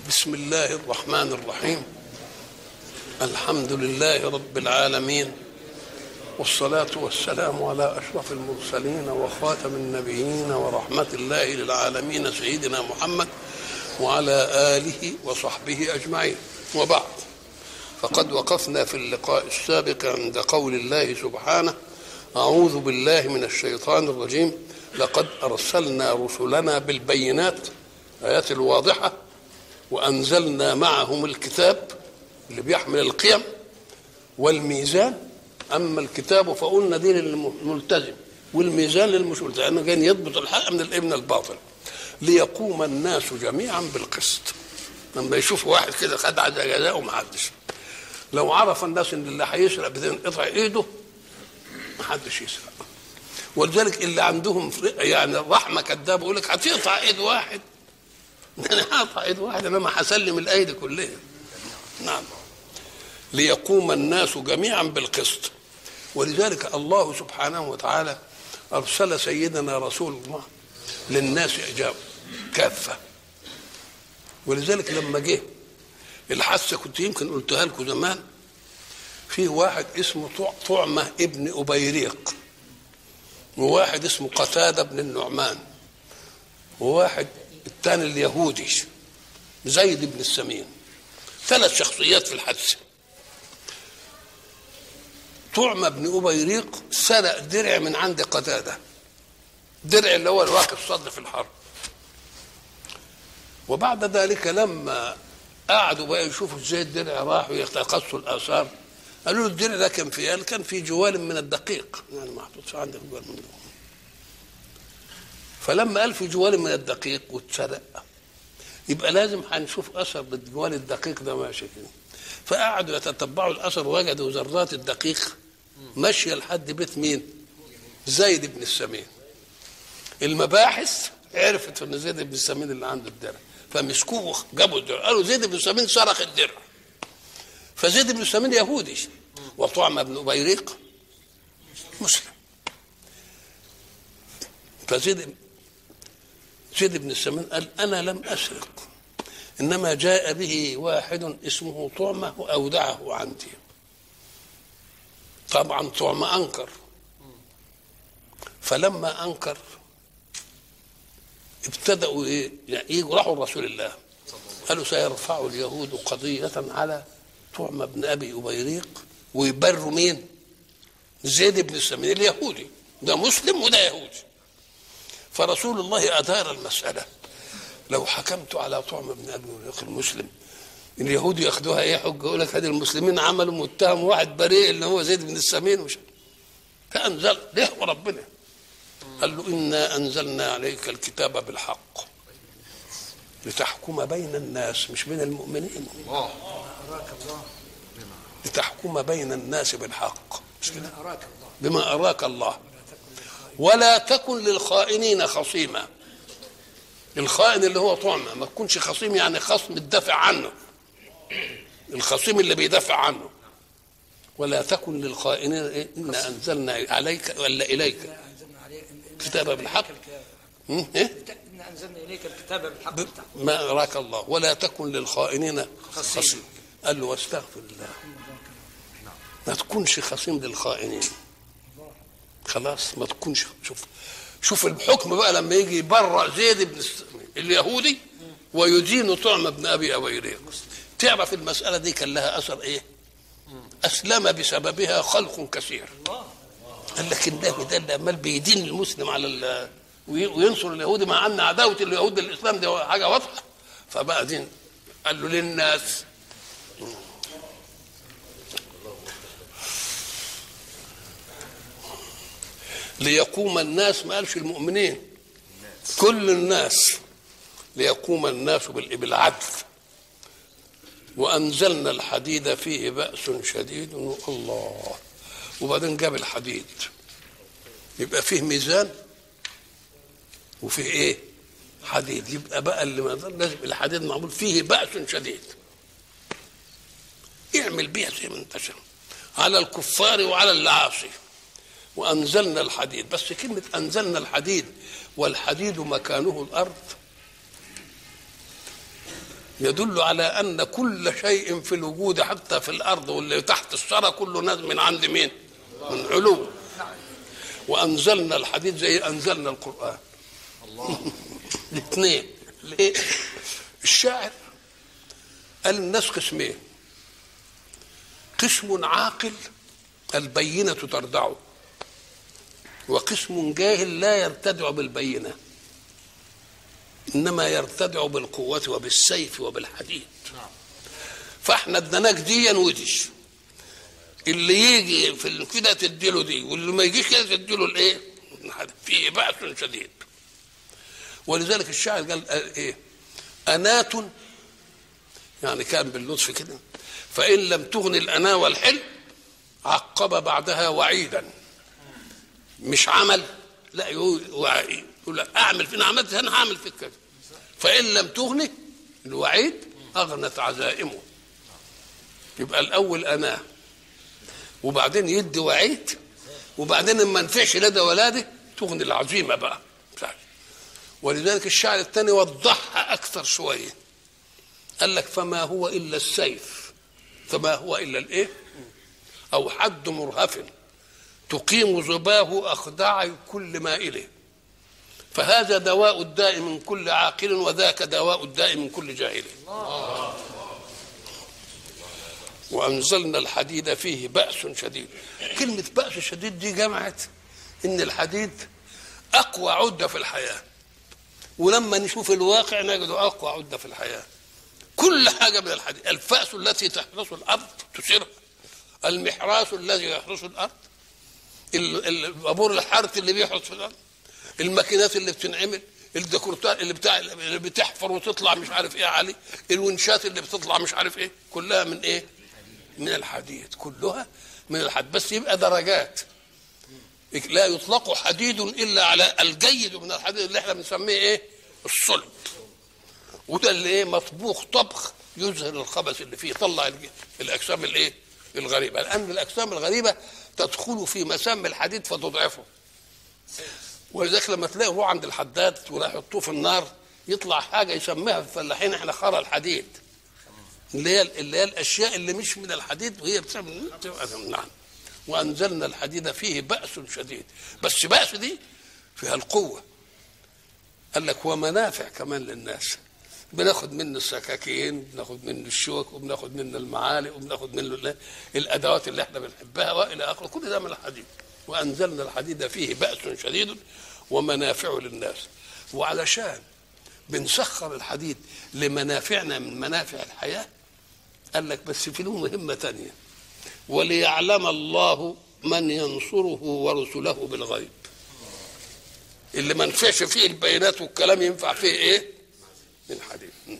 بسم الله الرحمن الرحيم الحمد لله رب العالمين والصلاة والسلام على أشرف المرسلين وخاتم النبيين ورحمة الله للعالمين سيدنا محمد وعلى آله وصحبه أجمعين وبعد فقد وقفنا في اللقاء السابق عند قول الله سبحانه أعوذ بالله من الشيطان الرجيم لقد أرسلنا رسلنا بالبينات آيات الواضحة وأنزلنا معهم الكتاب اللي بيحمل القيم والميزان أما الكتاب فقلنا دي للملتزم والميزان للمش ملتزم لأنه جاي يضبط الحق من الابن الباطل ليقوم الناس جميعا بالقسط لما يشوف واحد كده خد على جزاءه ما حدش لو عرف الناس ان اللي هيسرق بتنقطع ايده ما حدش يسرق ولذلك اللي عندهم يعني رحمه كذاب يقول لك هتقطع ايد واحد انا هقطع ايد واحد انما هسلم الايدي كلها نعم ليقوم الناس جميعا بالقسط ولذلك الله سبحانه وتعالى ارسل سيدنا رسول الله للناس اجابه كافه ولذلك لما جه الحاسه كنت يمكن قلتها لكم زمان في واحد اسمه طعمه ابن ابيريق وواحد اسمه قتاده بن النعمان وواحد الثاني اليهودي زيد بن السمين ثلاث شخصيات في الحادثه طعمه بن ابيريق سرق درع من عند قتاده درع اللي هو الواقف صد في الحرب وبعد ذلك لما قعدوا بقى يشوفوا ازاي الدرع راح ويقصوا الاثار قالوا له الدرع ده كان في قال كان في جوال من الدقيق يعني محطوط في عندك جوال من دول. فلما قال في جوال من الدقيق واتسرق يبقى لازم هنشوف اثر بالجوال الدقيق ده ماشي كده فقعدوا يتتبعوا الاثر وجدوا ذرات الدقيق ماشيه لحد بيت مين؟ زيد بن السمين المباحث عرفت ان زيد بن السمين اللي عنده الدرع فمسكوه جابوا الدرع قالوا زيد بن السمين سرق الدرع فزيد بن السمين يهودي وطعم بن ابيريق مسلم فزيد زيد بن السمين قال انا لم اسرق انما جاء به واحد اسمه طعمه واودعه عندي طبعا طعمه انكر فلما انكر ابتدأوا ايه يعني يجوا راحوا لرسول الله قالوا سيرفع اليهود قضية على طعم بن ابي ابيريق ويبروا مين؟ زيد بن السمين اليهودي ده مسلم وده يهودي فرسول الله ادار المسألة لو حكمت على طعم بن ابي ابيريق المسلم اليهود ياخدوها ايه حجه يقول لك هذه المسلمين عملوا متهم واحد بريء اللي هو زيد بن السمين وش فانزل ليه وربنا قال له انا انزلنا عليك الكتاب بالحق لتحكم بين الناس مش بين المؤمنين لتحكم بين الناس بالحق مش كده بما اراك الله ولا تكن للخائنين خصيما الخائن اللي هو طعمه ما تكونش خصيم يعني خصم تدافع عنه الخصيم اللي بيدافع عنه ولا تكن للخائنين إيه؟ انا انزلنا عليك ولا اليك كتاب بالحق إيه؟ إن أنزلنا إليك الكتاب بالحق ما أراك الله ولا تكن للخائنين خصيم قال له واستغفر الله ما تكونش خصيم للخائنين خلاص ما تكونش شوف شوف الحكم بقى لما يجي يبرأ زيد بن اليهودي ويدين طعم ابن ابي ابيريق تعرف المساله دي كان لها اثر ايه؟ اسلم بسببها خلق كثير قال لك النبي ده اللي عمال بيدين المسلم على ال وينصر اليهودي مع ان عداوه اليهود للاسلام دي حاجه واضحه فبقى دين قال له للناس ليقوم الناس ما قالش المؤمنين كل الناس ليقوم الناس بالعدل وانزلنا الحديد فيه باس شديد الله وبعدين جاب الحديد يبقى فيه ميزان وفيه ايه حديد يبقى بقى اللي ما لازم الحديد معمول فيه بأس شديد اعمل بيها زي ما انت شايف على الكفار وعلى العاصي وانزلنا الحديد بس كلمه انزلنا الحديد والحديد مكانه الارض يدل على ان كل شيء في الوجود حتى في الارض واللي تحت الثرى كله نازل من عند مين؟ من علو وانزلنا الحديد زي انزلنا القران الاثنين ليه؟ الشاعر قال الناس قسمين قسم عاقل البينة تردعه وقسم جاهل لا يرتدع بالبينة إنما يرتدع بالقوة وبالسيف وبالحديد فاحنا ادناك ديا وديش اللي يجي في ال- كده تديله دي واللي ما يجيش كده تديله الايه؟ فيه بأس شديد ولذلك الشاعر قال قال ايه؟ أنات يعني كان باللطف كده فإن لم تغني الأنا والحلم عقب بعدها وعيدا مش عمل لا يقول وعي يقول لا اعمل فينا عملت انا هعمل فيك كذا فان لم تغني الوعيد اغنت عزائمه يبقى الاول انا وبعدين يدي وعيد وبعدين ما نفعش لدى ولاده تغني العزيمه بقى ولذلك الشاعر الثاني وضحها اكثر شويه قال لك فما هو الا السيف فما هو الا الايه او حد مرهف تقيم زباه اخدع كل مائل فهذا دواء الداء من كل عاقل وذاك دواء الداء من كل جاهل وانزلنا الحديد فيه باس شديد كلمه باس شديد دي جمعت ان الحديد اقوى عده في الحياه ولما نشوف الواقع نجد اقوى عده في الحياه كل حاجه من الحديد الفاس التي تحرس الارض تسيرها المحراس الذي يحرس الارض ال- ال- البابور الحارث اللي بيحرس في الارض الماكينات اللي بتنعمل الديكورتات اللي بتاع اللي بتحفر وتطلع مش عارف ايه علي الونشات اللي بتطلع مش عارف ايه كلها من ايه من الحديد كلها من الحديد بس يبقى درجات لا يطلق حديد الا على الجيد من الحديد اللي احنا بنسميه ايه الصلب وده اللي ايه مطبوخ طبخ يظهر الخبث اللي فيه يطلع الج- الاجسام الايه الغريبه لان الاجسام الغريبه تدخل في مسام الحديد فتضعفه ولذلك لما تلاقي روح عند الحداد ولا يحطوه في النار يطلع حاجه يسميها في الفلاحين احنا خرى الحديد اللي هي اللي هي الاشياء اللي مش من الحديد وهي بتعمل تبقى- نعم وانزلنا الحديد فيه باس شديد بس باس دي فيها القوه قال لك ومنافع كمان للناس بناخد منه السكاكين بناخد منه الشوك وبناخد منه المعالق وبناخد منه ال- الادوات اللي احنا بنحبها والى اخره كل ده من الحديد وانزلنا الحديد فيه باس شديد ومنافع للناس وعلشان بنسخر الحديد لمنافعنا من منافع الحياه قال لك بس في له مهمه تانية وليعلم الله من ينصره ورسله بالغيب اللي ما نفعش فيه البيانات والكلام ينفع فيه ايه من حديد م.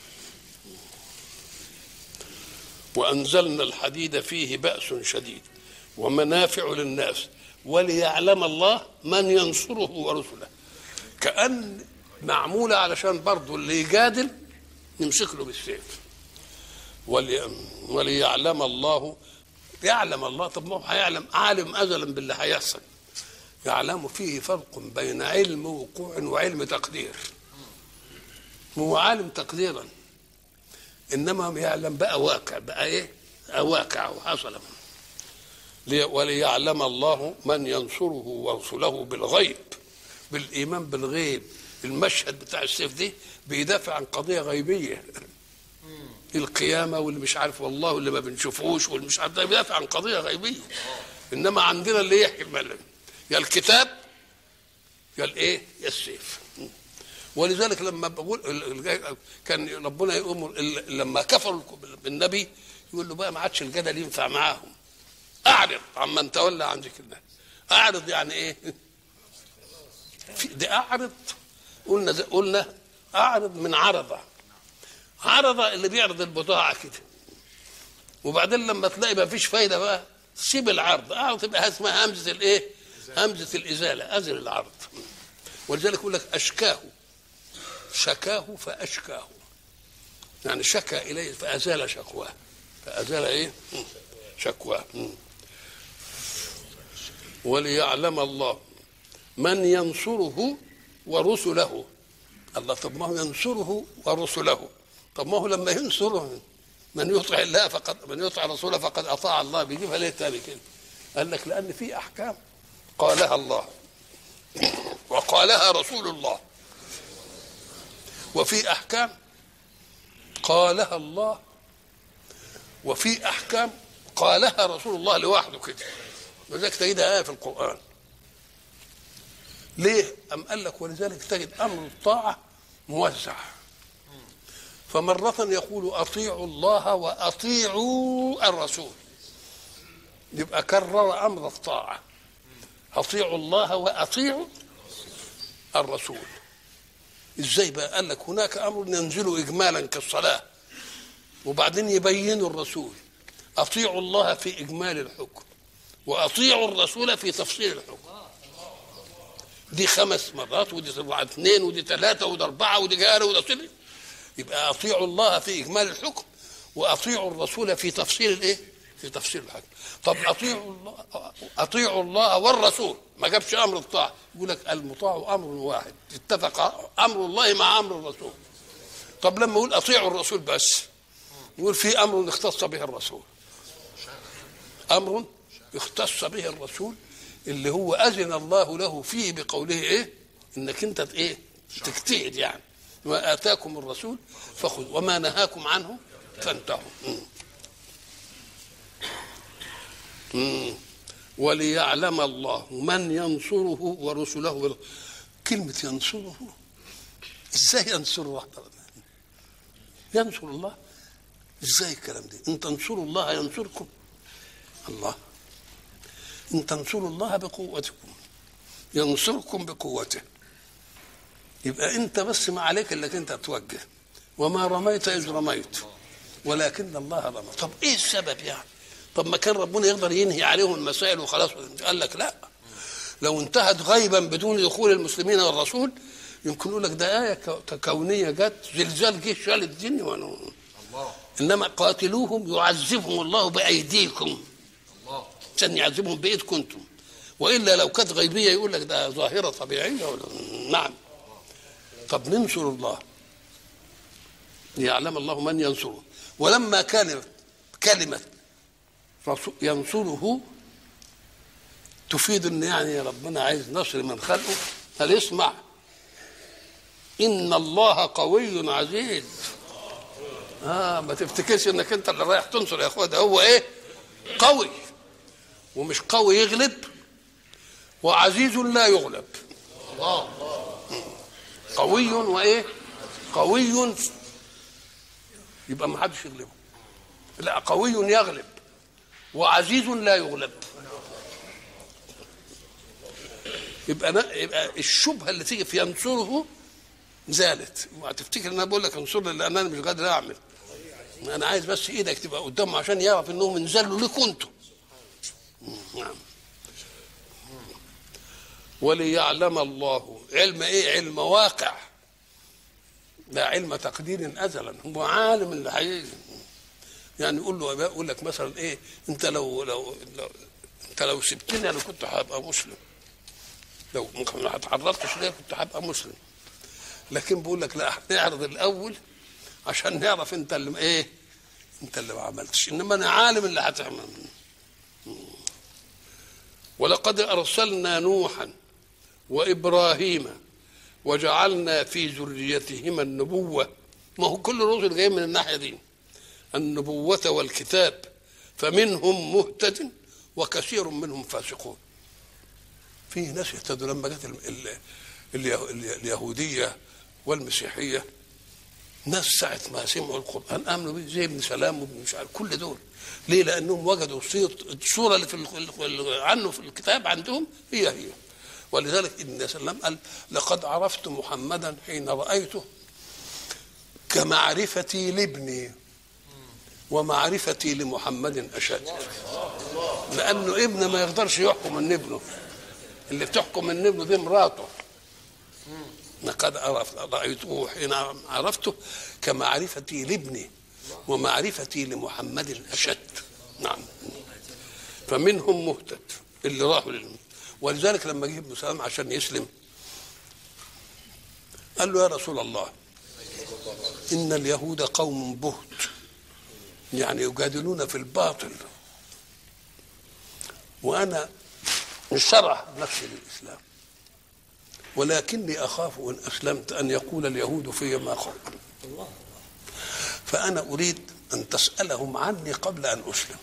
وانزلنا الحديد فيه باس شديد ومنافع للناس وليعلم الله من ينصره ورسله كأن معمولة علشان برضه اللي يجادل نمسك له بالسيف ولي وليعلم الله يعلم الله طب ما هو هيعلم عالم ازلا باللي هيحصل يعلم فيه فرق بين علم وقوع وعلم تقدير هو عالم تقديرا انما يعلم بقى واقع بقى ايه واقع وحصل لي- وليعلم الله من ينصره ورسله بالغيب بالايمان بالغيب المشهد بتاع السيف دي بيدافع عن قضيه غيبيه القيامه واللي مش عارف والله واللي ما بنشوفوش واللي مش عارف ده بيدافع عن قضيه غيبيه انما عندنا اللي يحكي الملك يا الكتاب يا الايه يا السيف ولذلك لما بقول ال- ال- كان ربنا يامر ال- لما كفروا بالنبي يقول له بقى ما عادش الجدل ينفع معاهم اعرض عمن تولى عن ذكر الله اعرض يعني ايه في دي اعرض قلنا زي- قلنا اعرض من عرضه عرضه اللي بيعرض البضاعه كده وبعدين لما تلاقي ما فيش فايده بقى سيب العرض اعرض تبقى اسمها همزه الايه همزه الازاله ازل العرض ولذلك يقول لك اشكاه شكاه فاشكاه يعني شكى اليه فازال شكواه فازال ايه مم. شكواه مم. وليعلم الله من ينصره ورسله الله طب ما هو ينصره ورسله طب ما هو لما ينصر من يطع الله فقد من يطع رسوله فقد اطاع الله بيجيبها ليه تاني كده؟ قال لك لان في احكام قالها الله وقالها رسول الله وفي احكام قالها الله وفي احكام قالها رسول الله لوحده كده ولذلك تجدها ايه في القران ليه؟ أم قال لك ولذلك تجد امر الطاعه موزع فمرة يقول أطيعوا الله وأطيعوا الرسول يبقى كرر أمر الطاعة أطيعوا الله وأطيعوا الرسول ازاي بقى قال لك هناك امر ينزل اجمالا كالصلاه وبعدين يبين الرسول اطيعوا الله في اجمال الحكم واطيعوا الرسول في تفصيل الحكم دي خمس مرات ودي سبعة اثنين ودي ثلاثة ودي أربعة ودي جارة ودي صلة يبقى أطيعوا الله في إجمال الحكم وأطيعوا الرسول في تفصيل الإيه؟ في تفصيل الحكم طب أطيعوا الله أطيعوا الله والرسول ما جابش أمر الطاعة يقول لك المطاع أمر واحد اتفق أمر الله مع أمر الرسول طب لما يقول أطيعوا الرسول بس يقول في أمر اختص به الرسول أمر اختص به الرسول اللي هو أذن الله له فيه بقوله إيه إنك أنت إيه تجتهد يعني ما آتاكم الرسول فخذوا وما نهاكم عنه فانتهوا مم. مم. وليعلم الله من ينصره ورسله بال- كلمة ينصره ازاي ينصر الله ينصر الله ازاي الكلام ده ان تنصروا الله ينصركم الله ان تنصروا الله بقوتكم ينصركم بقوته يبقى انت بس ما عليك انك انت توجه وما رميت اذ رميت ولكن الله رمى طب ايه السبب يعني طب ما كان ربنا يقدر ينهي عليهم المسائل وخلاص قال لك لا لو انتهت غيبا بدون دخول المسلمين والرسول يمكن يقول لك ده آية كو- كونية جت زلزال جه شال الدنيا وانا انما قاتلوهم يعذبهم الله بايديكم عشان يعذبهم بايدكم انتم والا لو كانت غيبيه يقول لك ده ظاهره طبيعيه ولا نعم طب ننصر الله ليعلم الله من ينصره ولما كان كلمه رسول- ينصره تفيد ان يعني ربنا عايز نصر من خلقه هل اسمع ان الله قوي عزيز اه ما تفتكرش انك انت اللي رايح تنصر يا اخويا ده هو ايه قوي ومش قوي يغلب وعزيز لا يغلب قوي وايه قوي يبقى ما حدش يغلبه لا قوي يغلب وعزيز لا يغلب يبقى أنا يبقى الشبهه اللي تيجي في ينصره زالت وهتفتكر ان انا بقول لك انصرني لان انا مش قادر اعمل انا عايز بس ايدك تبقى قدامه عشان يعرف انهم انزلوا لكم انتم نعم وليعلم الله علم ايه علم واقع لا علم تقدير ازلا هو عالم اللي هيجي يعني يقول له يقول لك مثلا ايه انت لو لو, لو انت لو سبتني انا كنت هبقى مسلم لو ممكن ما اتعرضتش ليه كنت هبقى مسلم لكن بقول لك لا نعرض الاول عشان نعرف انت اللي ايه انت اللي ما عملتش انما انا عالم اللي هتعمل ولقد ارسلنا نوحا وابراهيم وجعلنا في ذريتهما النبوه ما هو كل الرسل جايين من الناحيه دي النبوه والكتاب فمنهم مهتد وكثير منهم فاسقون في ناس اهتدوا لما جت ال- ال- اليه- اليه- اليهوديه والمسيحيه ناس ساعة ما سمعوا القرآن آمنوا به زي ابن سلام وابن مش عارف كل دول ليه؟ لأنهم وجدوا صيغة الصورة اللي في ال- ال- عنه في الكتاب عندهم هي هي ولذلك ابن سلام قال لقد عرفت محمدا حين رأيته كمعرفتي لابني ومعرفتي لمحمد أشد لأنه ابن ما يقدرش يحكم من ابنه اللي بتحكم من ابنه دي مراته لقد عرفت رأيته حين عرفته كمعرفتي لابني ومعرفتي لمحمد أشد نعم فمنهم مهتد اللي راحوا للم ولذلك لما جه ابن سلام عشان يسلم قال له يا رسول الله إن اليهود قوم بهت يعني يجادلون في الباطل وأنا مش شرع نفسي للإسلام ولكني أخاف إن أسلمت أن يقول اليهود في ما قال فأنا أريد أن تسألهم عني قبل أن أسلم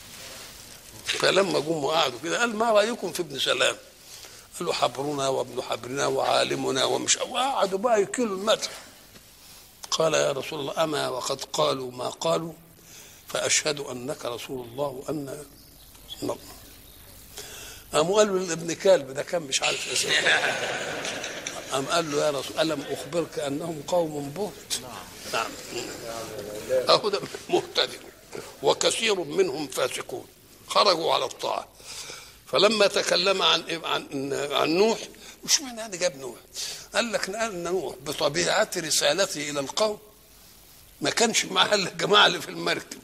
فلما جم وقعدوا كده قال ما رأيكم في ابن سلام قالوا حبرنا وابن حبرنا وعالمنا ومش وقعدوا بقى يكيلوا المدح قال يا رسول الله أما وقد قالوا ما قالوا فأشهد أنك رسول الله وأن نعم. قام قالوا لابن كلب ده كان مش عارف اسمه قام قال له يا رسول ألم أخبرك أنهم قوم بهت نعم أهو ده مهتدئ وكثير منهم فاسقون خرجوا على الطاعة فلما تكلم عن عن عن نوح مش معنى هذا جاب نوح قال لك ان نوح بطبيعه رسالته الى القوم ما كانش معاه الا الجماعه اللي في المركب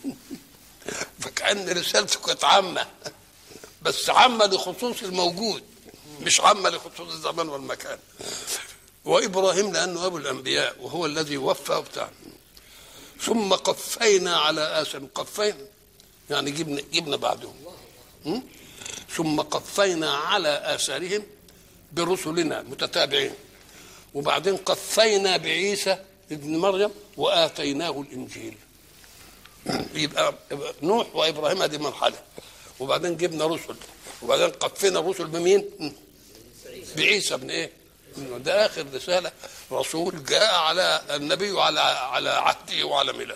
فكان رسالته كانت عامه بس عامه لخصوص الموجود مش عامه لخصوص الزمان والمكان وابراهيم لانه ابو الانبياء وهو الذي وفى وبتاع ثم قفينا على اثر قفينا يعني جبنا جبنا بعدهم م? ثم قفينا على اثارهم برسلنا متتابعين وبعدين قفينا بعيسى ابن مريم واتيناه الانجيل يبقى يبقى نوح وابراهيم هذه مرحله وبعدين جبنا رسل وبعدين قفينا الرسل بمين؟ بعيسى ابن ايه؟ ده اخر رساله رسول جاء على النبي على على عهده وعلى ميلاده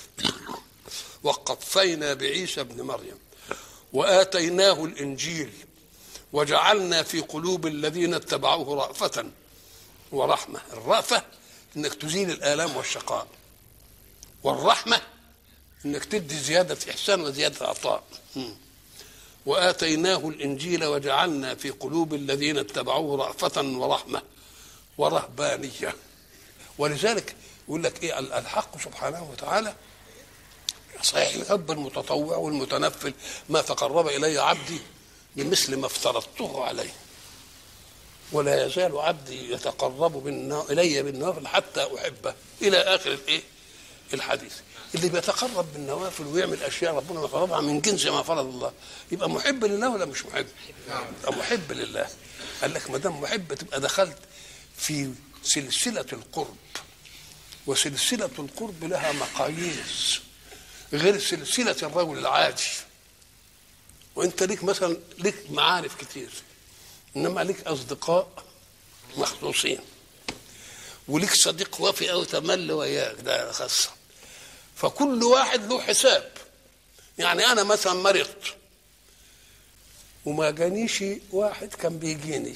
وقفينا بعيسى ابن مريم واتيناه الانجيل وجعلنا في قلوب الذين اتبعوه رأفة ورحمة الرأفة انك تزيل الآلام والشقاء والرحمة انك تدي زيادة إحسان وزيادة عطاء وآتيناه الإنجيل وجعلنا في قلوب الذين اتبعوه رأفة ورحمة ورهبانية ولذلك يقول لك إيه الحق سبحانه وتعالى صحيح الحب المتطوع والمتنفل ما تقرب إلي عبدي بمثل ما افترضته عليه ولا يزال عبدي يتقرب الي بالنوافل حتى احبه الى اخر الايه؟ الحديث اللي بيتقرب بالنوافل ويعمل اشياء ربنا ما فرضها من جنس ما فرض الله يبقى محب لله ولا مش محب؟ يبقى محب لله قال لك ما دام محب تبقى دخلت في سلسله القرب وسلسله القرب لها مقاييس غير سلسله الرجل العادي وانت ليك مثلا ليك معارف كتير انما ليك اصدقاء مخصوصين وليك صديق وفي او تمل وياك ده خاصه فكل واحد له حساب يعني انا مثلا مرضت وما جانيش واحد كان بيجيني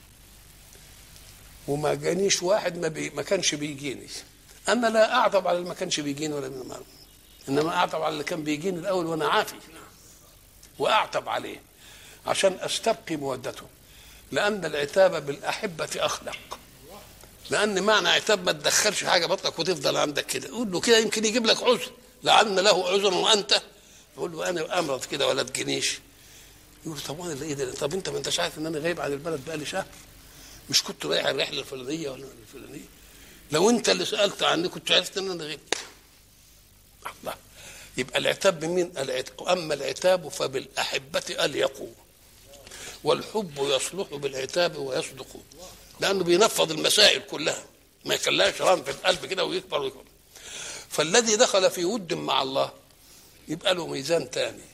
وما جانيش واحد ما, بي ما كانش بيجيني انا لا اعتب على اللي ما كانش بيجيني ولا من انما اعتب على اللي كان بيجيني الاول وانا عافي واعتب عليه عشان استبقي مودته لان العتاب بالاحبه اخلق لان معنى عتاب ما تدخلش حاجه بطنك وتفضل عندك كده قول له كده يمكن يجيب لك عذر لعل له عذر وانت يقول له انا امرض كده ولا تجينيش يقول طب وانا ايه ده طب انت ما انتش عارف ان انا غايب عن البلد بقالي شهر مش كنت رايح الرحله الفلانيه ولا الفلانيه لو انت اللي سالت عني كنت عرفت ان انا غبت الله يبقى العتاب بمين العتاب اما العتاب فبالاحبه اليقوا والحب يصلح بالعتاب ويصدق لانه بينفض المسائل كلها ما يخليهاش ران في القلب كده ويكبر ويكبر فالذي دخل في ود مع الله يبقى له ميزان تاني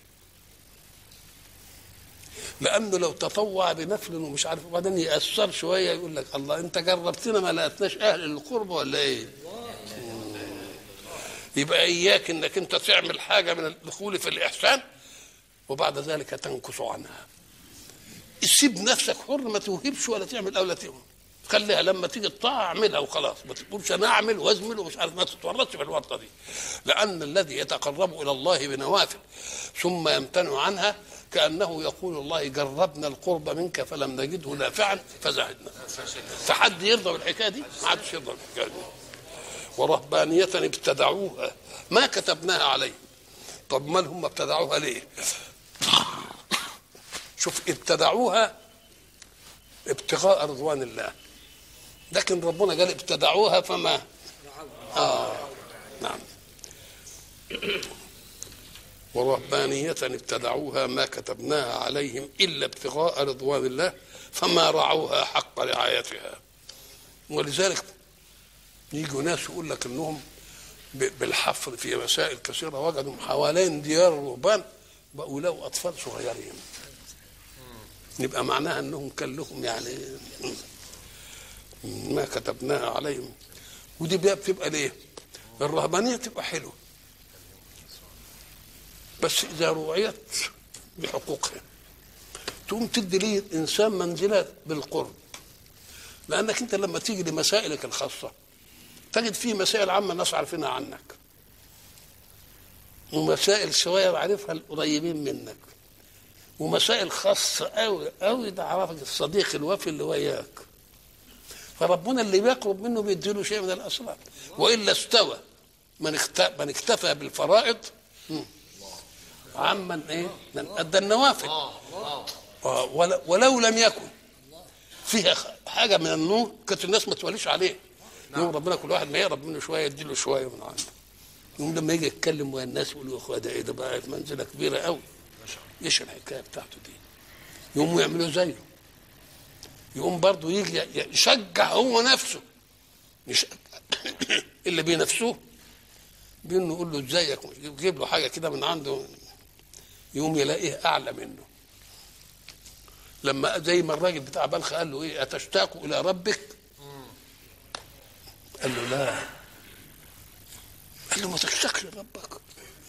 لانه لو تطوع بنفل ومش عارف وبعدين ياثر شويه يقول لك الله انت جربتنا ما لقيتناش اهل القرب ولا ايه؟ يبقى اياك انك انت تعمل حاجه من الدخول في الاحسان وبعد ذلك تنكس عنها سيب نفسك حر ما توهبش ولا تعمل او لا تعمل خليها لما تيجي الطاعه اعملها وخلاص ما تقولش انا اعمل وازمل ومش عارف ما تتورطش في الورطه دي لان الذي يتقرب الى الله بنوافل ثم يمتنع عنها كانه يقول الله جربنا القرب منك فلم نجده نافعا فزهدنا فحد يرضى بالحكايه دي ما حدش يرضى بالحكايه دي ورهبانية ابتدعوها ما كتبناها عليه طب ما هم ابتدعوها ليه شوف ابتدعوها ابتغاء رضوان الله لكن ربنا قال ابتدعوها فما آه نعم ورهبانية ابتدعوها ما كتبناها عليهم إلا ابتغاء رضوان الله فما رعوها حق رعايتها ولذلك يجوا ناس يقول لك انهم ب- بالحفر في مسائل كثيره وجدوا حوالين ديار الرهبان بقوا لهم اطفال صغيرين يبقى معناها انهم كان لهم يعني ما كتبناها عليهم ودي بقى بتبقى ليه؟ الرهبانيه تبقى حلوه بس اذا رعيت بحقوقها تقوم تدي ليه الانسان منزله بالقرب لانك انت لما تيجي لمسائلك الخاصه تجد فيه مسائل عامه الناس عارفينها عنك ومسائل شويه عارفها القريبين منك ومسائل خاصه قوي قوي ده عرفك الصديق الوفي اللي وياك فربنا اللي بيقرب منه بيديله شيء من الاسرار والا استوى من اكتفى من اكتفى بالفرائض مم. عمن ايه؟ من ادى النوافل آه، ولو, ولو لم يكن فيها خ- حاجه من النور كانت الناس ما توليش عليه يوم ربنا كل واحد ما يقرب منه شويه يديله شويه من عنده يوم لما يجي يتكلم ويا الناس يقول له يا اخويا ده ايه ده بقى في منزله كبيره قوي ايش الحكايه بتاعته دي يقوموا يعملوا زيه يقوم برضه يجي ي- يشجع هو نفسه مش اللي بينافسوه بانه يقول له ازيك يجيب له حاجه كده من عنده يقوم يلاقيه اعلى منه لما زي ما الراجل بتاع بلخ قال له ايه اتشتاق الى ربك قال له لا قال له ما تشتاقش لربك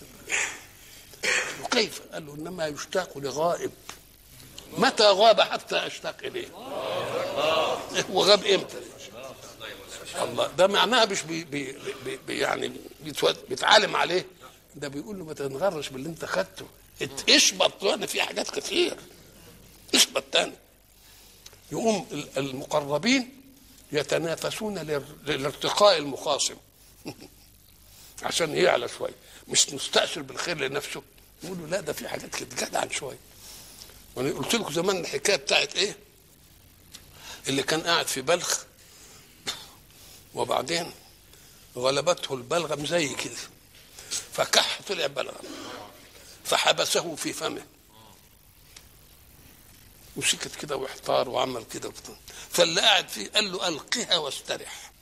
وكيف قال له انما يشتاق لغائب متى غاب حتى اشتاق اليه هو غاب امتى الله ده معناها مش بي بي بي يعني بيتو- بيتعالم عليه ده بيقول له ما تنغرش باللي انت خدته ات- اشبط انا في حاجات كتير اشبط تاني يقوم ال- المقربين يتنافسون لل- للارتقاء المخاصم عشان يعلى شويه مش مستأثر بالخير لنفسه يقول له لا ده في حاجات كده جدعا شويه وانا قلت لكم زمان الحكايه بتاعت ايه اللي كان قاعد في بلخ وبعدين غلبته البلغم زي كده فكح طلع بلغم فحبسه في فمه وسكت كده واحتار وعمل كده وبتاع. فاللي قاعد فيه قال له القها واسترح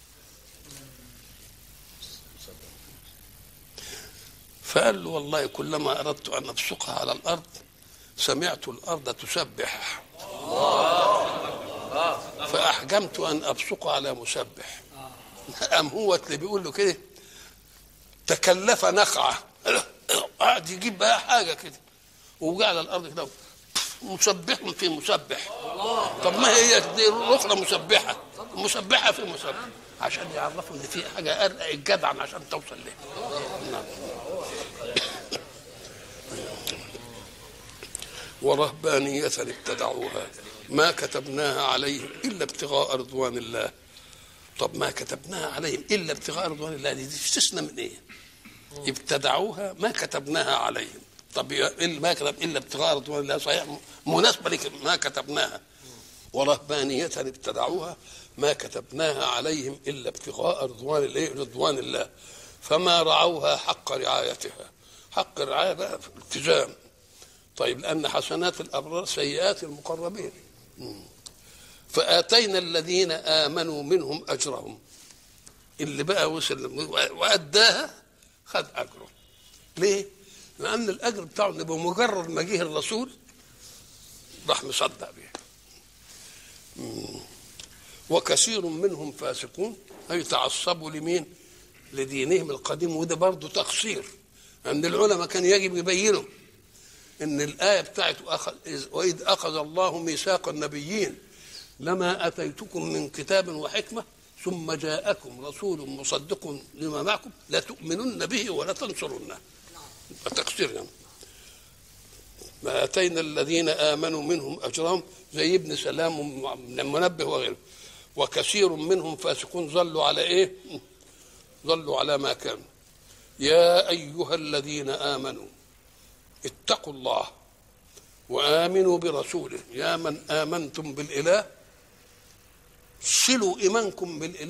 فقال له والله كلما اردت ان ابصقها على الارض سمعت الارض تسبح فاحجمت ان ابصق على مسبح قام هو اللي بيقول له كده تكلف نخعه قعد يجيب بقى حاجه كده ووقع على الارض كده مسبح في مسبح طب ما هي دي الاخرى مسبحه مسبحه في مسبح عشان يعرفوا ان في حاجه ارقى الجدع عشان توصل لها نعم. ورهبانية ابتدعوها ما كتبناها عليهم إلا ابتغاء رضوان الله طب ما كتبناها عليهم إلا ابتغاء رضوان الله دي تستثنى من إيه ابتدعوها ما كتبناها عليهم طب إيه ما كتب إلا ابتغاء رضوان الله صحيح مناسبة لك ما كتبناها ورهبانية ابتدعوها ما كتبناها عليهم إلا ابتغاء رضوان الله رضوان الله فما رعوها حق رعايتها حق الرعاية بقى في الالتزام طيب لأن حسنات الأبرار سيئات المقربين مم. فآتينا الذين آمنوا منهم أجرهم اللي بقى وصل وأداها خد أجره ليه؟ لأن الأجر بتاعه إن بمجرد ما جه الرسول راح مصدق بيه مم. وكثير منهم فاسقون أي تعصبوا لمين؟ لدينهم القديم وده برضه تقصير أن العلماء كان يجب يبينوا ان الايه بتاعت أخذ واذ اخذ الله ميثاق النبيين لما اتيتكم من كتاب وحكمه ثم جاءكم رسول مصدق لما معكم لتؤمنن به ولا تنصرنه التقصير يعني ما اتينا الذين امنوا منهم اجرهم زي ابن سلام من المنبه وغيره وكثير منهم فاسقون ظلوا على ايه؟ ظلوا على ما كانوا يا ايها الذين امنوا اتقوا الله وامنوا برسوله يا من امنتم بالاله صلوا ايمانكم بالاله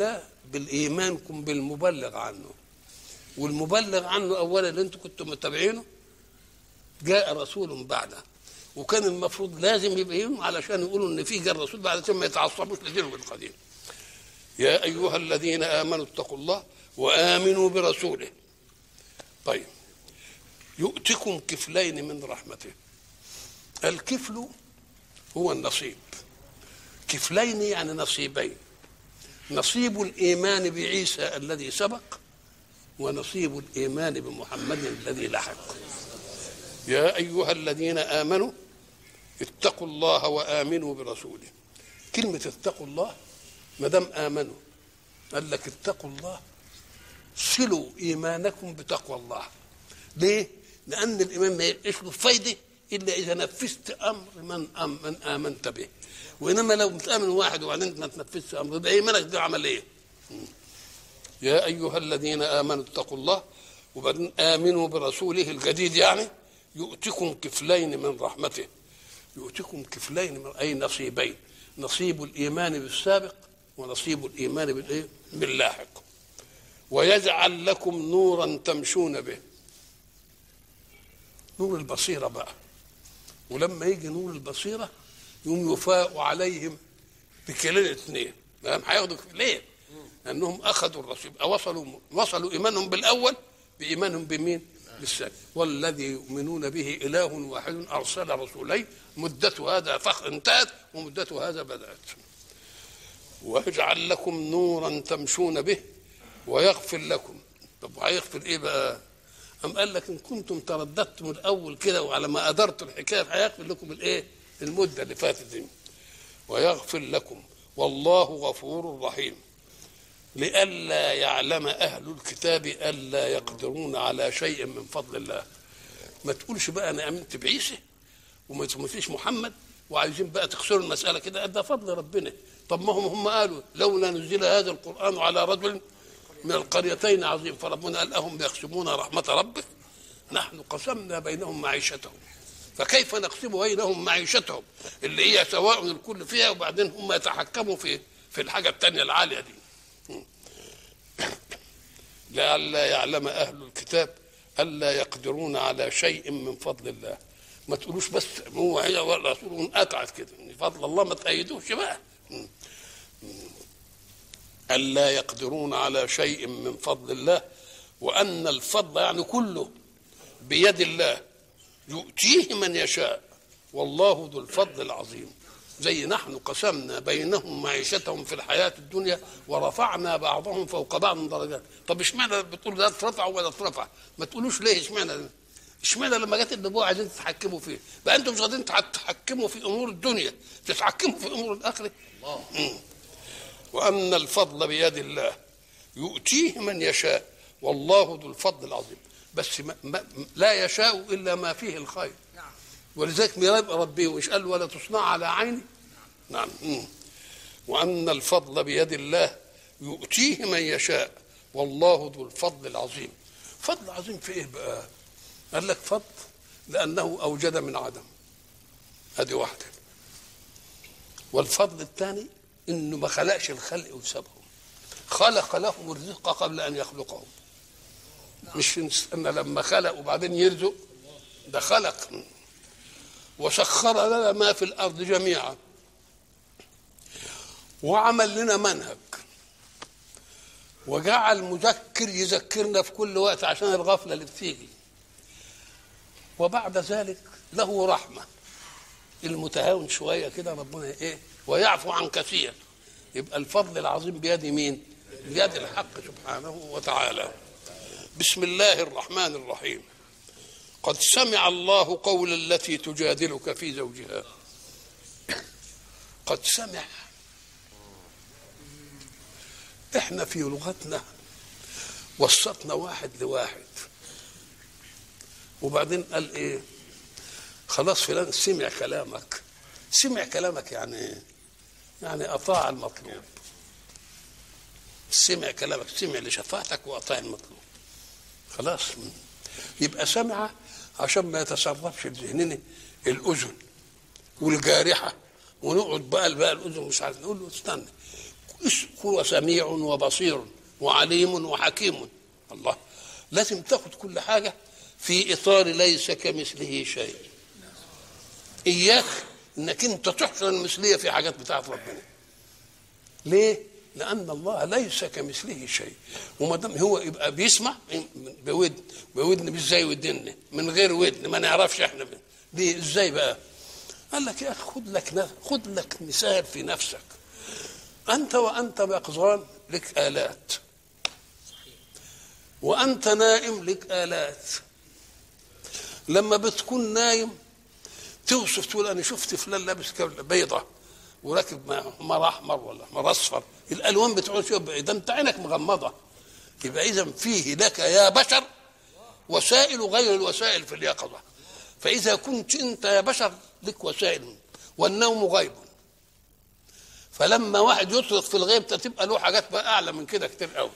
بالايمانكم بالمبلغ عنه والمبلغ عنه اولا اللي انتم كنتم متابعينه جاء رسول بعده وكان المفروض لازم يبقى علشان يقولوا ان في جاء رسول بعد عشان ما يتعصبوش لدينهم القديم يا ايها الذين امنوا اتقوا الله وامنوا برسوله طيب يؤتكم كفلين من رحمته الكفل هو النصيب كفلين يعني نصيبين نصيب الايمان بعيسى الذي سبق ونصيب الايمان بمحمد الذي لحق يا ايها الذين امنوا اتقوا الله وامنوا برسوله كلمه اتقوا الله ما دام امنوا قال لك اتقوا الله صلوا ايمانكم بتقوى الله ليه لان الايمان ما يبقاش له فايده الا اذا نفذت امر من أم من امنت به وانما لو بتامن واحد وبعدين ما تنفذش امر يبقى ايمانك ده عمل ايه يا ايها الذين امنوا اتقوا الله وبعدين امنوا برسوله الجديد يعني يؤتكم كفلين من رحمته يؤتكم كفلين من اي نصيبين نصيب الايمان بالسابق ونصيب الايمان بالايه باللاحق ويجعل لكم نورا تمشون به نور البصيره بقى ولما يجي نور البصيره يوم يفاء عليهم بكلين اثنين ما هم هياخدوا ليه؟ لانهم اخذوا الرسول يبقى وصلوا وصلوا ايمانهم بالاول بايمانهم بمين؟ بالثاني والذي يؤمنون به اله واحد ارسل رسولين مدة هذا فخ انتهت ومدة هذا بدات ويجعل لكم نورا تمشون به ويغفر لكم طب وهيغفر ايه بقى؟ أم قال لك إن كنتم ترددتم الأول كده وعلى ما أدرتوا الحكاية هيغفر لكم الإيه؟ المدة اللي فاتت دي ويغفر لكم والله غفور رحيم لئلا يعلم أهل الكتاب ألا يقدرون على شيء من فضل الله ما تقولش بقى أنا آمنت بعيسى وما تمثلش محمد وعايزين بقى تخسروا المسألة كده ده فضل ربنا طب ما هم هم قالوا لولا نزل هذا القرآن على رجل من القريتين عظيم فربنا قال أهم يقسمون رحمة ربك نحن قسمنا بينهم معيشتهم فكيف نقسم بينهم معيشتهم اللي هي سواء الكل فيها وبعدين هم يتحكموا في في الحاجة التانية العالية دي لئلا يعلم أهل الكتاب ألا يقدرون على شيء من فضل الله ما تقولوش بس هو هي والرسول انقطعت كده فضل الله ما تأيدوش بقى ألا يقدرون على شيء من فضل الله وأن الفضل يعني كله بيد الله يؤتيه من يشاء والله ذو الفضل العظيم زي نحن قسمنا بينهم معيشتهم في الحياة الدنيا ورفعنا بعضهم فوق بعض درجات طب اشمعنى بتقول ده اترفع ولا اترفع ما تقولوش ليه اشمعنى اشمعنى لما جت النبوة عايزين تتحكموا فيه بقى انتم مش قادرين تتحكموا في امور الدنيا تتحكموا في امور الاخره الله وأن الفضل بيد الله يؤتيه من يشاء والله ذو الفضل العظيم بس ما ما لا يشاء إلا ما فيه الخير نعم ولذلك يبقى ربي وإيش قال ولا تصنع على عيني نعم مم. وأن الفضل بيد الله يؤتيه من يشاء والله ذو الفضل العظيم فضل عظيم في إيه بقى قال لك فضل لأنه أوجد من عدم هذه واحدة والفضل الثاني انه ما خلقش الخلق وسابهم خلق لهم الرزق قبل ان يخلقهم مش ان لما خلق وبعدين يرزق ده خلق وسخر لنا ما في الارض جميعا وعمل لنا منهج وجعل مذكر يذكرنا في كل وقت عشان الغفله اللي بتيجي وبعد ذلك له رحمه المتهاون شويه كده ربنا ايه ويعفو عن كثير يبقى الفضل العظيم بيد مين بيد الحق سبحانه وتعالى بسم الله الرحمن الرحيم قد سمع الله قول التي تجادلك في زوجها قد سمع احنا في لغتنا وسطنا واحد لواحد وبعدين قال ايه خلاص فلان سمع كلامك سمع كلامك يعني ايه يعني اطاع المطلوب سمع كلامك سمع لشفاعتك واطاع المطلوب خلاص يبقى سمع عشان ما يتصرفش في ذهننا الاذن والجارحه ونقعد بقى بقى الاذن مش عارف نقول له استنى هو سميع وبصير وعليم وحكيم الله لازم تاخد كل حاجه في اطار ليس كمثله شيء اياك انك انت تحصر المثليه في حاجات بتاعت ربنا ليه لان الله ليس كمثله شيء وما دام هو يبقى بيسمع بودن بودن مش زي ودنا من غير ودن ما نعرفش احنا من. دي ازاي بقى قال لك يا اخي خد لك خد لك مثال في نفسك انت وانت يقظان لك الات وانت نائم لك الات لما بتكون نايم توصف تقول انا شفت فلان لابس بيضه وراكب حمار احمر ولا حمار اصفر الالوان بتقول شوف ده انت عينك مغمضه يبقى اذا فيه لك يا بشر وسائل غير الوسائل في اليقظه فاذا كنت انت يا بشر لك وسائل والنوم غيب فلما واحد يطلق في الغيب تبقى له حاجات بقى اعلى من كده كتير قوي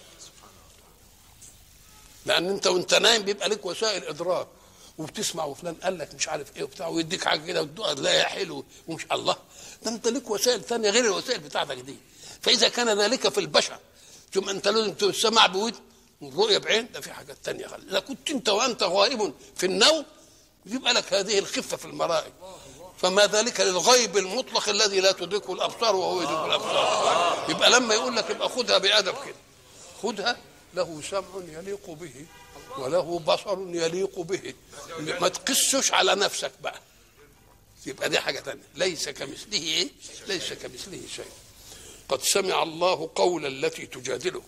لان انت وانت نايم بيبقى لك وسائل ادراك وبتسمع وفلان قال لك مش عارف ايه وبتاع ويديك حاجه كده تلاقيها حلو ومش الله ده انت لك وسائل ثانيه غير الوسائل بتاعتك دي فاذا كان ذلك في البشر ثم انت لازم تسمع بودن والرؤيه بعين ده في حاجات ثانيه خالص اذا كنت انت وانت غائب في النوم يبقى لك هذه الخفه في المرائي فما ذلك للغيب المطلق الذي لا تدركه الابصار وهو يدرك الابصار يبقى لما يقول لك يبقى خدها بادب كده خدها له سمع يليق به وله بصر يليق به ما تقسش على نفسك بقى يبقى دي حاجه ثانيه ليس كمثله ايه ليس كمثله شيء قد سمع الله قول التي تجادلك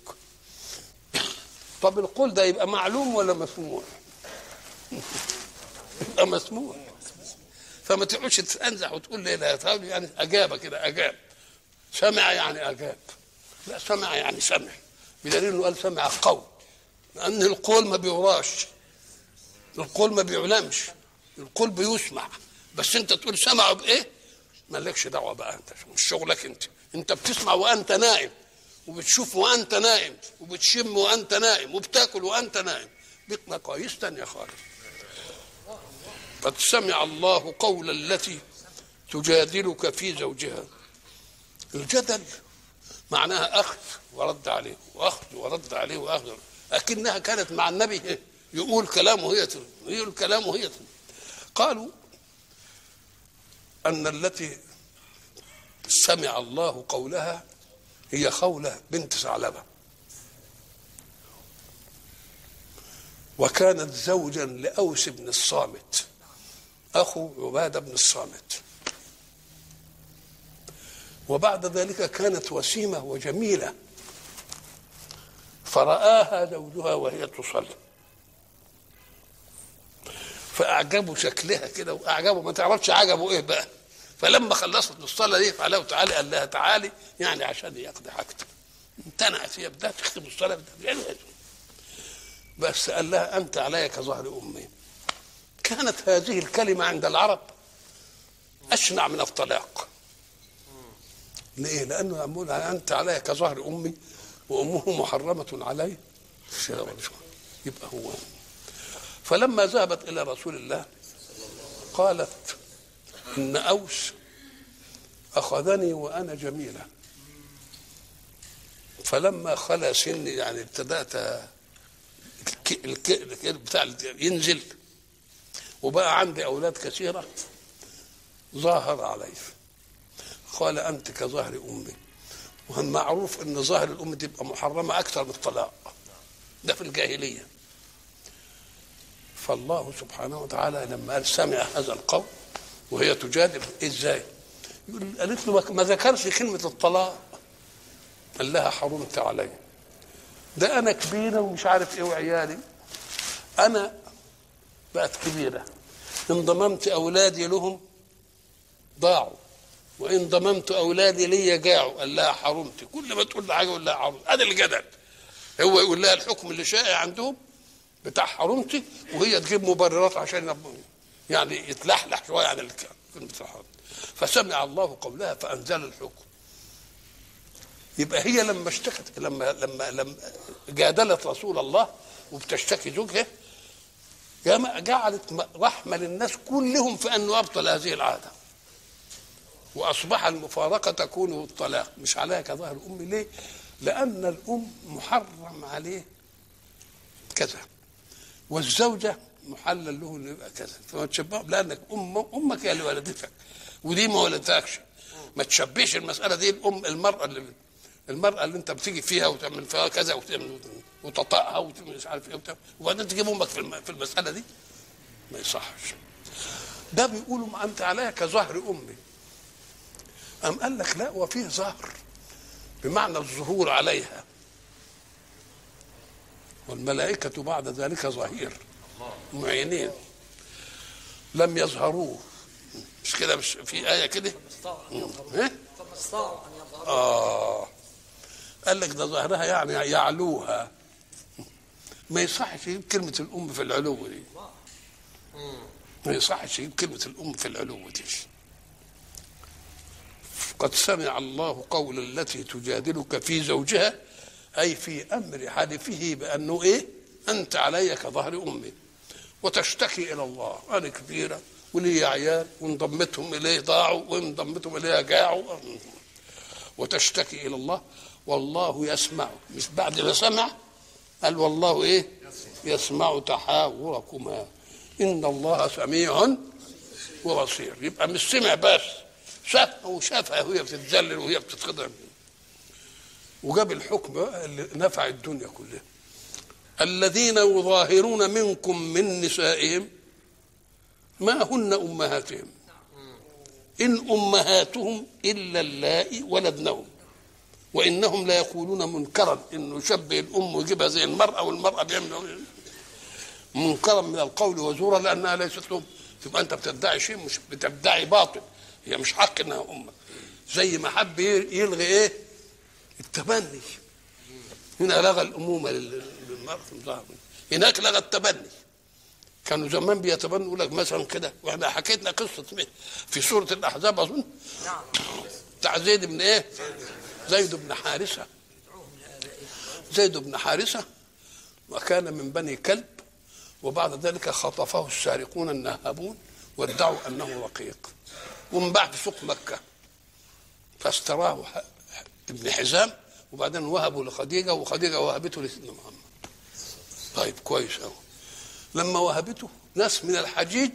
طب القول ده يبقى معلوم ولا مسموع يبقى مسموع فما تقعدش تنزح وتقول لي لا يعني اجابه كده اجاب سمع يعني اجاب لا سمع يعني سمع بدليل انه قال سمع قول لان القول ما بيوراش القول ما بيعلمش القول بيسمع بس انت تقول سمعوا بايه مالكش دعوه بقى انت مش شغلك انت انت بتسمع وانت نائم وبتشوف وانت نائم وبتشم وانت نائم وبتاكل وانت نائم بمقاييس تانية خالص قد سمع الله قول التي تجادلك في زوجها الجدل معناها اخذ ورد عليه واخذ ورد عليه واخذ لكنها كانت مع النبي يقول كلامه هي يقول كلامه هي قالوا ان التي سمع الله قولها هي خولة بنت ثعلبة وكانت زوجا لأوس بن الصامت أخو عبادة بن الصامت وبعد ذلك كانت وسيمة وجميلة فرآها زوجها وهي تصلي فأعجبوا شكلها كده وأعجبوا ما تعرفش عجبوا إيه بقى فلما خلصت الصلاة دي فعلاه تعالى قال لها تعالي يعني عشان يقضي حاجته امتنعت هي بدها تختم الصلاة بدها بس قال لها أنت علي كظهر أمي كانت هذه الكلمة عند العرب أشنع من الطلاق ليه؟ لأنه يقول أنت علي كظهر أمي وأمه محرمة علي يبقى هو فلما ذهبت إلى رسول الله قالت إن أوس أخذني وأنا جميلة فلما خلا سني يعني ابتدأت الك... بتاع ينزل وبقى عندي أولاد كثيرة ظاهر علي قال أنت كظهر أمي وهم معروف أن ظاهر الأم تبقى محرمة أكثر من الطلاق ده في الجاهلية فالله سبحانه وتعالى لما قال سمع هذا القول وهي تجادل ازاي يقول قالت له ما ذكرش كلمة الطلاق قال لها حرمت علي ده أنا كبيرة ومش عارف إيه وعيالي أنا بقت كبيرة إن ضممت أولادي لهم ضاعوا وإن ضممت أولادي لي جاعوا قال لها حرمت كل ما تقول لها حاجة يقول لها حرمت هذا الجدل هو يقول لها الحكم اللي شائع عندهم بتاع حرمتي وهي تجيب مبررات عشان يعني يتلحلح شويه عن كلمه الحرم فسمع الله قولها فانزل الحكم يبقى هي لما اشتكت لما لما لما جادلت رسول الله وبتشتكي زوجها جعلت رحمه للناس كلهم في انه ابطل هذه العاده واصبح المفارقه تكون الطلاق مش عليها كظهر الام ليه لان الام محرم عليه كذا والزوجه محلل له انه يبقى كذا فما تشبه لانك ام امك هي اللي ولدتك ودي ما ولدتكش ما تشبهش المساله دي الام المراه اللي المراه اللي انت بتيجي فيها وتعمل فيها كذا وتعمل وتطأها ومش عارف ايه وبتاع وبعدين تجيب امك في الم- في المساله دي ما يصحش ده بيقولوا ما انت عليها كظهر امي أم قال لك لا وفيه ظهر بمعنى الظهور عليها والملائكة بعد ذلك ظهير معينين لم يظهروه مش كده مش في آية كده استطاعوا ان يظهروا إيه؟ فما استطاعوا ان يظهروا آه قال لك ده ظهرها يعني يعلوها ما يصحش يجيب كلمة الأم في العلو دي ما يصحش يجيب كلمة الأم في العلو دي قد سمع الله قول التي تجادلك في زوجها أي في أمر حلفه بأنه إيه أنت علي كظهر أمي وتشتكي إلى الله أنا كبيرة ولي عيال وانضمتهم إليه ضاعوا وانضمتهم إليه جاعوا وتشتكي الى الله والله يسمع مش بعد ما سمع قال والله ايه يسمع تحاوركما ان الله سميع وبصير يبقى مش سمع بس شافها وشافها وهي بتتذلل وهي بتتخضع وجاب الحكم بقى اللي نفع الدنيا كلها الذين يظاهرون منكم من نسائهم ما هن امهاتهم إن أمهاتهم إلا اللائي ولدنهم وإنهم لا يقولون منكرا إنه يشبه الأم ويجيبها زي المرأة والمرأة بيعمل منكرا من القول وزورا لأنها ليست أم تبقى أنت بتدعي شيء مش بتدعي باطل هي مش حق إنها أمك زي ما حب يلغي إيه التبني هنا لغى الأمومة لل- للمرأة في الظاهر. هناك لغى التبني كانوا زمان بيتبنوا يقول لك مثلا كده واحنا حكيتنا قصه مين؟ في سوره الاحزاب اظن نعم بتاع زيد بن ايه؟ زيد بن حارثه زيد بن حارثه وكان من بني كلب وبعد ذلك خطفه السارقون النهابون وادعوا انه رقيق وانباع في سوق مكه فاشتراه ح- ابن حزام وبعدين وهبوا لخديجه وخديجه وهبته لسيدنا محمد طيب كويس قوي لما وهبته ناس من الحجيج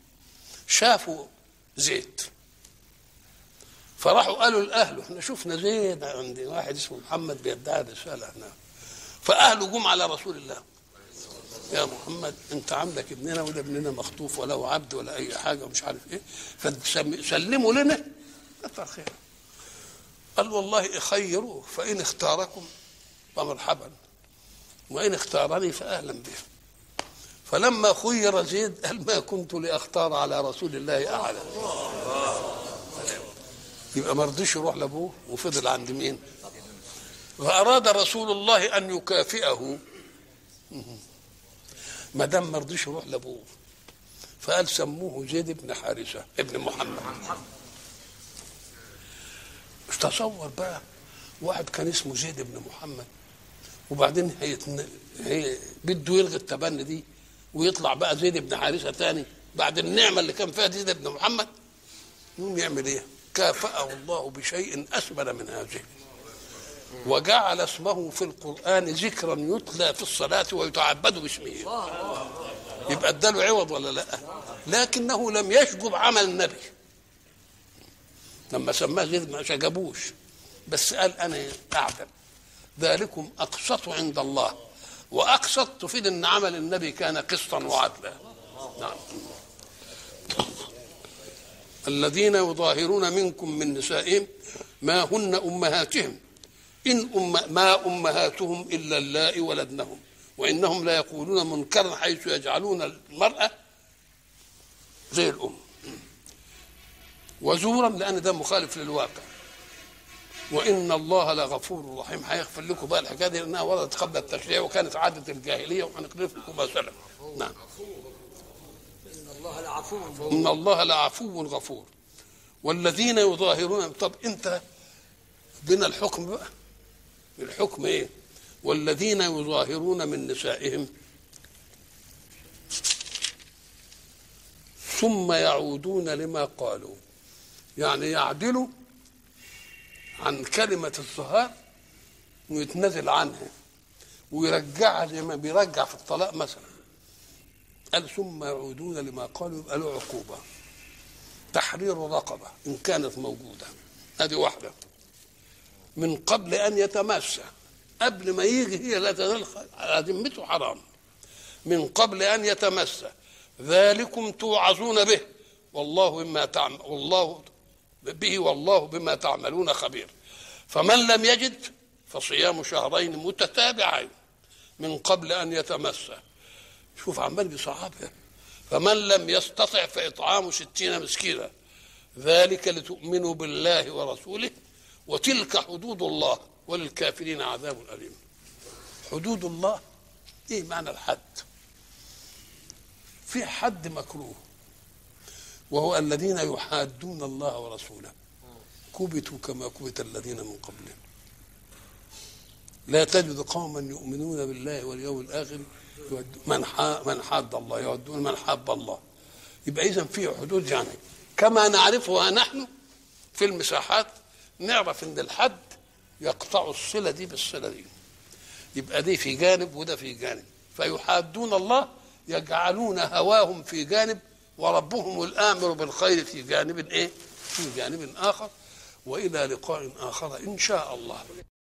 شافوا زيد فراحوا قالوا لاهله احنا شفنا زيد عند واحد اسمه محمد بيدعي رساله هنا فاهله جم على رسول الله يا محمد انت عندك ابننا وده ابننا مخطوف ولا هو عبد ولا اي حاجه ومش عارف ايه فسلموا لنا كتر خير قال والله خيروه فان اختاركم فمرحبا وان اختارني فاهلا به فلما خير زيد قال ما كنت لاختار على رسول الله احدا يبقى ما رضيش يروح لابوه وفضل عند مين فاراد رسول الله ان يكافئه ما دام ما رضيش يروح لابوه فقال سموه زيد بن حارثه ابن محمد مش تصور بقى واحد كان اسمه زيد بن محمد وبعدين هيتن... هي بده يلغي التبني دي ويطلع بقى زيد بن حارثه تاني بعد النعمه اللي كان فيها زيد بن محمد يقوم يعمل ايه؟ كافأه الله بشيء اسمن من هذه وجعل اسمه في القرآن ذكرا يتلى في الصلاة ويتعبد باسمه يبقى اداله عوض ولا لا لكنه لم يشجب عمل النبي لما سماه زيد ما شجبوش بس قال انا اعدل ذلكم اقسط عند الله واقسط تفيد ان عمل النبي كان قسطا وعدلا نعم الذين يظاهرون منكم من نسائهم ما هن امهاتهم ان أم ما امهاتهم الا اللائي ولدنهم وانهم لا يقولون منكرا حيث يجعلون المراه زي الام وزورا لان ده مخالف للواقع وان الله لغفور رحيم هيغفر لكم بقى الحكايه دي لانها وردت قبل التشريع وكانت عاده الجاهليه وهنقرف لكم ما سلف نعم ان الله لعفو ان الله لعفو غفور والذين يظاهرون طب انت بنا الحكم بقى الحكم ايه والذين يظاهرون من نسائهم ثم يعودون لما قالوا يعني يعدلوا عن كلمة الظهار ويتنازل عنها ويرجعها زي ما بيرجع في الطلاق مثلا قال ثم يعودون لما قالوا يبقى له عقوبة تحرير رقبة إن كانت موجودة هذه واحدة من قبل أن يتمسى قبل ما يجي هي لا تنال على ذمته حرام من قبل أن يتمسى ذلكم توعظون به والله بما تعمل والله به والله بما تعملون خبير فمن لم يجد فصيام شهرين متتابعين من قبل ان يتمسى شوف عمال بيصعبها فمن لم يستطع فاطعام ستين مسكينا ذلك لتؤمنوا بالله ورسوله وتلك حدود الله وللكافرين عذاب اليم حدود الله ايه معنى الحد في حد مكروه وهو الذين يحادون الله ورسوله كبتوا كما كبت الذين من قبلهم لا تجد قوما يؤمنون بالله واليوم الاخر من من حاد الله يودون من حاب الله يبقى اذا في حدود يعني كما نعرفها نحن في المساحات نعرف ان الحد يقطع الصله دي بالصله دي يبقى دي في جانب وده في جانب فيحادون الله يجعلون هواهم في جانب وربهم الامر بالخير في جانب ايه؟ في جانب اخر والى لقاء اخر ان شاء الله